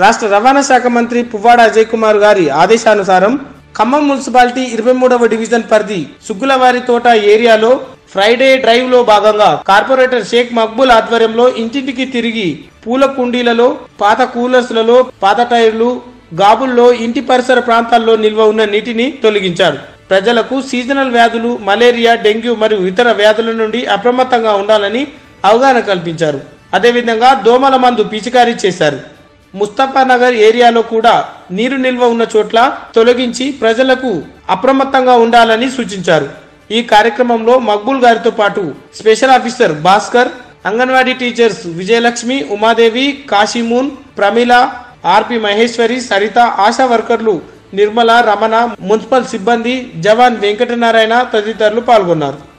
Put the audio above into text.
రాష్ట్ర రవాణా శాఖ మంత్రి పువ్వాడ అజయ్ కుమార్ గారి ఆదేశానుసారం ఖమ్మం మున్సిపాలిటీ ఇరవై మూడవ డివిజన్ పరిధి సుగ్గులవారి తోట ఏరియాలో ఫ్రైడే డ్రైవ్ లో భాగంగా కార్పొరేటర్ షేక్ మక్బూల్ ఆధ్వర్యంలో ఇంటింటికి తిరిగి పూల కుండీలలో పాత కూలర్స్లలో పాత టైర్లు గాబుల్లో ఇంటి పరిసర ప్రాంతాల్లో నిల్వ ఉన్న నీటిని తొలగించారు ప్రజలకు సీజనల్ వ్యాధులు మలేరియా డెంగ్యూ మరియు ఇతర వ్యాధుల నుండి అప్రమత్తంగా ఉండాలని అవగాహన కల్పించారు అదేవిధంగా దోమల మందు పిచికారీ చేశారు ముస్తఫానగర్ ఏరియాలో కూడా నీరు నిల్వ ఉన్న చోట్ల తొలగించి ప్రజలకు అప్రమత్తంగా ఉండాలని సూచించారు ఈ కార్యక్రమంలో మక్బూల్ గారితో పాటు special officer Bhaskar anganwadi teachers Vijayalakshmi Umadevi Kasimun Pramila RP Maheshwari Saritha Asha వర్కర్లు నిర్మల రమణ మున్సిపల్ సిబ్బంది జవాన్ వెంకటనారాయణ తదితరులు పాల్గొన్నారు